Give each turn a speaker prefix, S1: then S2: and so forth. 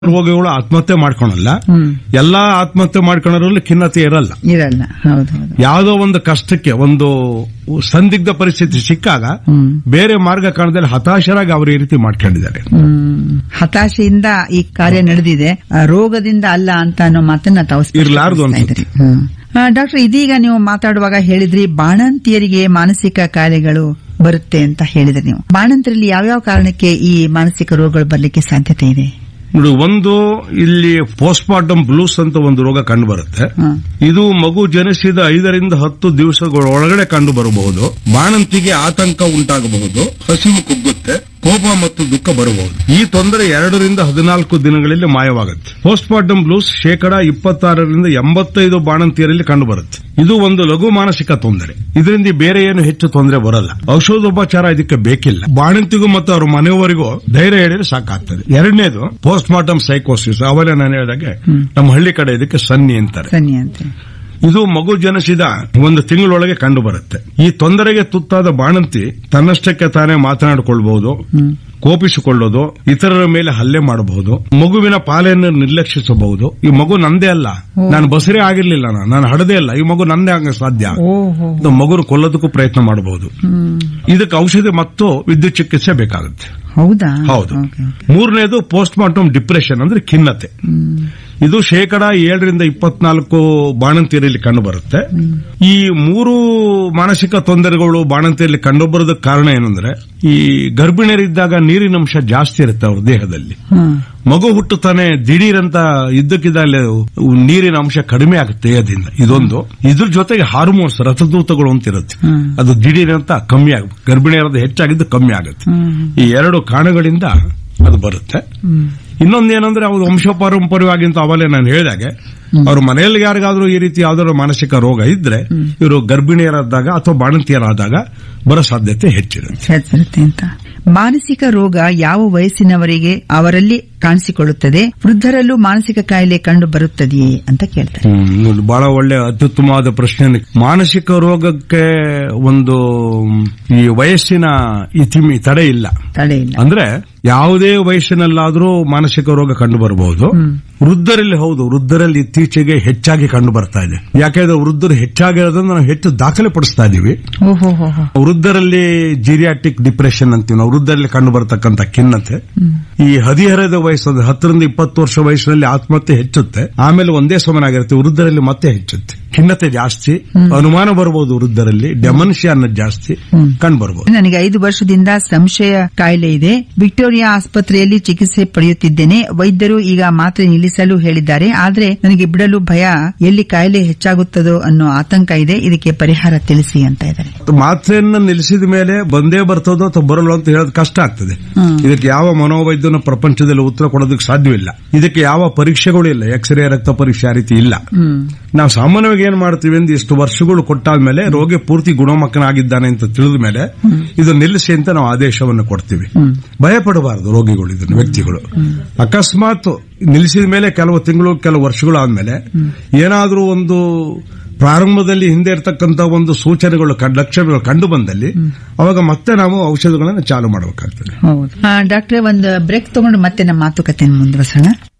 S1: ರೋಗಿಗಳು ಆತ್ಮಹತ್ಯೆ ಮಾಡ್ಕೊಳಲ್ಲ
S2: ಹ್ಮ್
S1: ಎಲ್ಲಾ ಆತ್ಮಹತ್ಯೆ ಮಾಡ್ಕೊಳ್ಳೋದ್ರಲ್ಲಿ ಖಿನ್ನತೆ ಇರಲ್ಲ
S2: ಇರಲ್ಲ ಹೌದು ಹೌದು
S1: ಯಾವುದೋ ಒಂದು ಕಷ್ಟಕ್ಕೆ ಒಂದು ಸಂದಿಗ್ಧ ಪರಿಸ್ಥಿತಿ ಸಿಕ್ಕಾಗ
S2: ಹ್ಮ್
S1: ಬೇರೆ ಮಾರ್ಗ ಕಾಣದಲ್ಲಿ ಹತಾಶರಾಗಿ ಅವರು ಈ ರೀತಿ ಮಾಡ್ಕೊಂಡಿದ್ದಾರೆ
S2: ಹ್ಮ್ ಹತಾಶೆಯಿಂದ ಈ ಕಾರ್ಯ ನಡೆದಿದೆ ಆ, ರೋಗದಿಂದ ಅಲ್ಲ ಅಂತ ಅನ್ನೋ ಮಾತನ್ನ ತಾವು ಸ್ಪಷ್ಟಪಡಿಸ್ತಾ
S1: ಇರ್ಲಾರ್ದು ಅನ್ಸುತ್ತೆ.
S2: ಇದ್ರಿ. ಹ್ಮ್. ಆ, ಡಾಕ್ಟರ್ ಇದೀಗ ನೀವು ಮಾತಾಡುವಾಗ ಹೇಳಿದ್ರಿ ಬಾಣಂತಿಯರಿಗೆ ಮಾನಸಿಕ ಕಾಯಿಲೆಗಳು ಬರುತ್ತೆ ಅಂತ ಹೇಳಿದ್ರಿ ನೀವು ಬಾಣಂತರಲ್ಲಿ ಯಾವ್ಯಾವ ಕಾರಣಕ್ಕೆ ಈ ಮಾನಸಿಕ ರೋಗಗಳು ಬರ್ಲಿಕ್ಕೆ ಸಾಧ್ಯತೆ ಇದೆ
S1: ನೋಡಿ ಒಂದು ಇಲ್ಲಿ ಪೋಸ್ಟ್ ಮಾರ್ಟಮ್ ಬ್ಲೂಸ್ ಅಂತ ಒಂದು ರೋಗ ಕಂಡು ಬರುತ್ತೆ
S2: ಹ್ಮ್.
S1: ಇದು ಮಗು ಜನಿಸಿದ ಐದರಿಂದ ಹತ್ತು ದಿವಸಗಳ ಒಳಗಡೆ ಕಂಡು ಬರಬಹುದು ಬಾಣಂತಿಗೆ ಆತಂಕ ಉಂಟಾಗಬಹುದು ಹಸಿವು ಕುಗ್ಗುತ್ತೆ ಕೋಪ ಮತ್ತು ದುಃಖ ಬರಬಹುದು ಈ ತೊಂದರೆ ಎರಡರಿಂದ ಹದಿನಾಲ್ಕು ದಿನಗಳಲ್ಲಿ ಮಾಯವಾಗುತ್ತೆ ಪೋಸ್ಟ್ ಮಾರ್ಟಮ್ ಬ್ಲೂಸ್ ಶೇಕಡ ಇಪ್ಪತ್ತಾರರಿಂದ ಎಂಬತ್ತೈದು ಬಾಣಂತಿಯರಲ್ಲಿ ಕಂಡು ಬರುತ್ತೆ ಇದು ಒಂದು ಲಘು ಮಾನಸಿಕ ತೊಂದರೆ ಇದರಿಂದ ಬೇರೆ ಏನು ಹೆಚ್ಚು ತೊಂದರೆ ಬರಲ್ಲ ಔಷಧೋಪಚಾರ ಇದಕ್ಕೆ ಬೇಕಿಲ್ಲ ಬಾಣಂತಿಗೂ ಮತ್ತು ಅವ್ರ ಮನೆಯವರಿಗೂ ಧೈರ್ಯ ಹೇಳಿದ್ರೆ ಸಾಕಾಗ್ತದೆ ಎರಡನೇದು ಪೋಸ್ಟ್ ಮಾರ್ಟಮ್ ಸೈಕೋಸಿಸ್ ಅವಲೇ ನಾನು ಹೇಳಿದಾಗೆ ನಮ್ಮ ಹಳ್ಳಿ ಕಡೆ ಇದಕ್ಕೆ ಸನ್ನಿ ಅಂತಾರೆ
S2: ಸನ್ನಿ ಅಂತ
S1: ಇದು ಮಗು ಜನಿಸಿದ ಒಂದು ತಿಂಗಳೊಳಗೆ ಕಂಡು ಬರುತ್ತೆ ಈ ತೊಂದರೆಗೆ ತುತ್ತಾದ ಬಾಣಂತಿ ತನ್ನಷ್ಟಕ್ಕೆ ತಾನೇ ಮಾತನಾಡಿಕೊಳ್ಬಹುದು ಕೋಪಿಸಿಕೊಳ್ಳೋದು ಇತರರ ಮೇಲೆ ಹಲ್ಲೆ ಮಾಡಬಹುದು ಮಗುವಿನ ಪಾಲೆಯನ್ನು ನಿರ್ಲಕ್ಷಿಸಬಹುದು ಈ ಮಗು ನಂದೇ ಅಲ್ಲ ನಾನು ಬಸರೇ ಆಗಿರ್ಲಿಲ್ಲ ನಾನು ನಾನು ಹಡದೇ ಅಲ್ಲ ಈ ಮಗು ನಂದೇ ಆಗ ಸಾಧ್ಯ
S2: ಓಹೋ
S1: ಇದು ಮಗುನ ಕೊಲ್ಲೋದಕ್ಕೂ ಪ್ರಯತ್ನ ಮಾಡಬಹುದು
S2: ಹ್ಮ್
S1: ಇದಕ್ಕೆ ಔಷಧಿ ಮತ್ತು ವಿದ್ಯುತ್ ಚಿಕಿತ್ಸೆ ಬೇಕಾಗುತ್ತೆ
S2: ಹೌದಾ
S1: ಹೌದು
S2: ಓಕೆ, ಓಕೆ.
S1: ಮೂರನೇದು ಪೋಸ್ಟ್ ಮಾರ್ಟಮ್ ಡಿಪ್ರೆಷನ್ ಅಂದ್ರೆ ಖಿನ್ನತೆ
S2: ಹ್ಮ್.
S1: ಇದು ಶೇಕಡ ಏಳರಿಂದ ಇಪ್ಪತ್ನಾಲ್ಕು ಬಾಣಂತಿಯರಲ್ಲಿ ಕಂಡು ಬರುತ್ತೆ ಈ ಮೂರು ಮಾನಸಿಕ ತೊಂದರೆಗಳು ಬಾಣಂತಿಯಲ್ಲಿ ಕಂಡುಬರೋದಕ್ಕೆ ಕಾರಣ ಏನಂದ್ರೆ ಈ ಗರ್ಭಿಣಿಯರಿದ್ದಾಗ ನೀರಿನಂಶ ಜಾಸ್ತಿ ಇರುತ್ತೆ ಅವ್ರ ದೇಹದಲ್ಲಿ
S2: ಹ್ಮ್.
S1: ಮಗು ಹುಟ್ಟುತ್ತಾನೆ ದಿಢೀರಂತ ಇದ್ದಕ್ಕಿದ್ದಲ್ಲಿ ನೀರಿನ ಅಂಶ ಕಡಿಮೆ ಆಗುತ್ತೆ ದೇಹದಿಂದ ಇದೊಂದು ಇದ್ರ ಜೊತೆಗೆ ಹಾರ್ಮೋನ್ಸ್ ರಥದೂತಗಳು ಅಂತ ಇರುತ್ತೆ
S2: ಹ್ಮ್.
S1: ಅದು ದಿಢೀರಂತ ಕಮ್ಮಿ ಆಗುತ್ತೆ ಗರ್ಭಿಣಿಯರದ್ದು ಹೆಚ್ಚಾಗಿದ್ದು ಕಮ್ಮಿ ಆಗುತ್ತೆ
S2: ಹ್ಮ್.
S1: ಈ ಎರಡು ಕಾರಣಗಳಿಂದ ಅದು ಬರುತ್ತೆ
S2: ಹ್ಮ್.
S1: ಇನ್ನೊಂದೇನಂದ್ರೆ ಅವ್ರು ವಂಶ ಪಾರಂಪರ್ಯವಾಗಿ ಅಂತ ಅವಲೇ ನಾನು ಹೇಳಿದಾಗೆ ಅವ್ರ ಮನೆಯಲ್ಲಿ ಯಾರಿಗಾದ್ರೂ ಈ ರೀತಿ ಯಾವ್ದಾದ್ರು ಮಾನಸಿಕ ರೋಗ ಇದ್ರೆ ಇವರು ಗರ್ಭಿಣಿಯರಾದಾಗ ಅಥವಾ ಬಾಣಂತಿಯರಾದಾಗ ಬರೋ ಸಾಧ್ಯತೆ ಹೆಚ್ಚಿರುತ್ತೆ
S2: ಹೆಚ್ಚಿರುತ್ತೆ ಅಂತ ಮಾನಸಿಕ ರೋಗ ಯಾವ ವಯಸ್ಸಿನವರಿಗೆ ಅವರಲ್ಲಿ ಕಾಣಿಸಿಕೊಳ್ಳುತ್ತದೆ ವೃದ್ಧರಲ್ಲೂ ಮಾನಸಿಕ ಕಾಯಿಲೆ ಕಂಡು ಬರುತ್ತದೆಯೇ ಅಂತ ಕೇಳ್ತಾರೆ
S1: ಹ್ಮ್, ನೋಡಿ, ಬಹಳ ಒಳ್ಳೆ ಅತ್ಯುತ್ತಮವಾದ ಪ್ರಶ್ನೆ ಮಾನಸಿಕ ರೋಗಕ್ಕೆ ಒಂದು ಮ್, ಈ ವಯಸ್ಸಿನ ಇತಿಮಿ ತಡೆ ಇಲ್ಲ
S2: ತಡೆ ಇಲ್ಲ
S1: ಅಂದ್ರೆ ಯಾವುದೇ ವಯಸ್ಸಿನಲ್ಲಾದ್ರೂ ಮಾನಸಿಕ ರೋಗ ಕಂಡು ಬರಬಹುದು ವೃದ್ಧರಲ್ಲಿ ಹೌದು ವೃದ್ಧರಲ್ಲಿ ಇತ್ತೀಚೆಗೆ ಹೆಚ್ಚಾಗಿ ಕಂಡು ಬರ್ತಾ ಇದೆ ಯಾಕೆಂದ್ರೆ ವೃದ್ಧರು ಹೆಚ್ಚಾಗಿರೋದ್ರಿಂದ ನಾವು ಹೆಚ್ಚು ದಾಖಲೆ ಪಡಿಸ್ತಾ ಇದೀವಿ
S2: ಓಹೋ ಹೋ ಹೋ
S1: ವೃದ್ಧರಲ್ಲಿ ಜಿರಿಯಾಟಿಕ್ ಡಿಪ್ರೆಷನ್ ಅಂತೀವಿ ನಾವು ವೃದ್ಧರಲ್ಲಿ ಕಂಡು ಬರತಕ್ಕಂತ ಖಿನ್ನತೆ ಈ ಹದಿಹರೆಯದ ವಯಸ್ಸು ಅಂದ್ರೆ ಹತ್ತರಿಂದ ಇಪ್ಪತ್ತು ವರ್ಷ ವಯಸ್ಸಿನಲ್ಲಿ ಆತ್ಮಹತ್ಯೆ ಹೆಚ್ಚುತ್ತೆ ಆಮೇಲೆ ಒಂದೇ ಸಮನಾಗಿರುತ್ತೆ ವೃದ್ಧರಲ್ಲಿ ಮತ್ತೆ ಹೆಚ್ಚುತ್ತೆ ಖಿನ್ನತೆ ಜಾಸ್ತಿ ಅನುಮಾನ ಬರಬಹುದು ವೃದ್ಧರಲ್ಲಿ ಡೆಮನ್ಷಿಯಾ ಅನ್ನೋದು ಜಾಸ್ತಿ ಕಂಡು ಬರಬಹುದು
S2: ನನಗೆ ಐದು ವರ್ಷದಿಂದ ಸಂಶಯ ಕಾಯಿಲೆ ಇದೆ ವಿಕ್ಟೋರಿಯಾ ಆಸ್ಪತ್ರೆಯಲ್ಲಿ ಚಿಕಿತ್ಸೆ ಪಡೆಯುತ್ತಿದ್ದೇನೆ ವೈದ್ಯರು ಈಗ ಮಾತ್ರೆ ನಿಲ್ಲಿಸಲು ಹೇಳಿದ್ದಾರೆ ಆದ್ರೆ ನನಗೆ ಬಿಡಲು ಭಯ ಎಲ್ಲಿ ಕಾಯಿಲೆ ಹೆಚ್ಚಾಗುತ್ತದೋ ಅನ್ನೋ ಆತಂಕ ಇದೆ ಇದಕ್ಕೆ ಪರಿಹಾರ ತಿಳಿಸಿ ಅಂತ ಇದ್ದಾರೆ
S1: ಮಾತ್ರೆಯನ್ನ ನಿಲ್ಲಿಸಿದ ಮೇಲೆ ಬಂದೇ ಬರ್ತದೋ ಅಥವಾ ಬರಲ್ಲ ಅಂತ ಹೇಳೋದು ಕಷ್ಟ ಆಗ್ತದೆ
S2: ಹ್ಮ್.
S1: ಇದಕ್ಕೆ ಯಾವ ಮನೋವೈದ್ಯನ ಪ್ರಪಂಚದಲ್ಲಿ ಉತ್ತರ ಕೊಡೋದಕ್ಕೆ ಸಾಧ್ಯವಿಲ್ಲ ಇದಕ್ಕೆ ಯಾವ ಪರೀಕ್ಷೆಗಳು ಇಲ್ಲ ಎಕ್ಸ್ರೇ ರಕ್ತ ಪರೀಕ್ಷೆ ಆ ರೀತಿ ಇಲ್ಲ
S2: ಹ್ಮ್
S1: ನಾವು ಸಾಮಾನ್ಯವಾಗಿ ಏನ್ ಮಾಡ್ತೀವಿ ಅಂದ್ರೆ ಇಷ್ಟು ವರ್ಷಗಳು ಕೊಟ್ಟಾದ್ಮೇಲೆ ರೋಗಿ ಪೂರ್ತಿ ಗುಣಮುಖನಾಗಿದ್ದಾನೆ ಅಂತ ತಿಳಿದ ಮೇಲೆ ಇದು ನಿಲ್ಲಿಸಿ ಅಂತ ನಾವು ಆದೇಶವನ್ನು ಕೊಡ್ತೀವಿ ಭಯ ಪಡಬಾರದು ರೋಗಿಗಳು ಇದನ್ನು ವ್ಯಕ್ತಿಗಳು ಅಕಸ್ಮಾತ್ ನಿಲ್ಲಿಸಿದ ಮೇಲೆ ಕೆಲವು ತಿಂಗಳು ಕೆಲವು ವರ್ಷಗಳು ಆದ್ಮೇಲೆ ಏನಾದ್ರೂ ಒಂದು ಪ್ರಾರಂಭದಲ್ಲಿ ಹಿಂದೆ ಇರತಕ್ಕಂತ ಒಂದು ಸೂಚನೆಗಳು ಕಂಡ್- ಲಕ್ಷಣಗಳು ಕಂಡು ಬಂದಲ್ಲಿ ಅವಾಗ ಮತ್ತೆ ನಾವು ಔಷಧಗಳನ್ನು ಚಾಲು ಮಾಡಬೇಕಾಗ್ತದೆ
S2: ಹೌದು ಡಾಕ್ಟ್ರೆ ಒಂದು ಬ್ರೇಕ್ ತಗೊಂಡು ಮತ್ತೆ ನಮ್ಮ ಮಾತುಕತೆಯನ್ನು ಮುಂದುವರಿಸೋಣ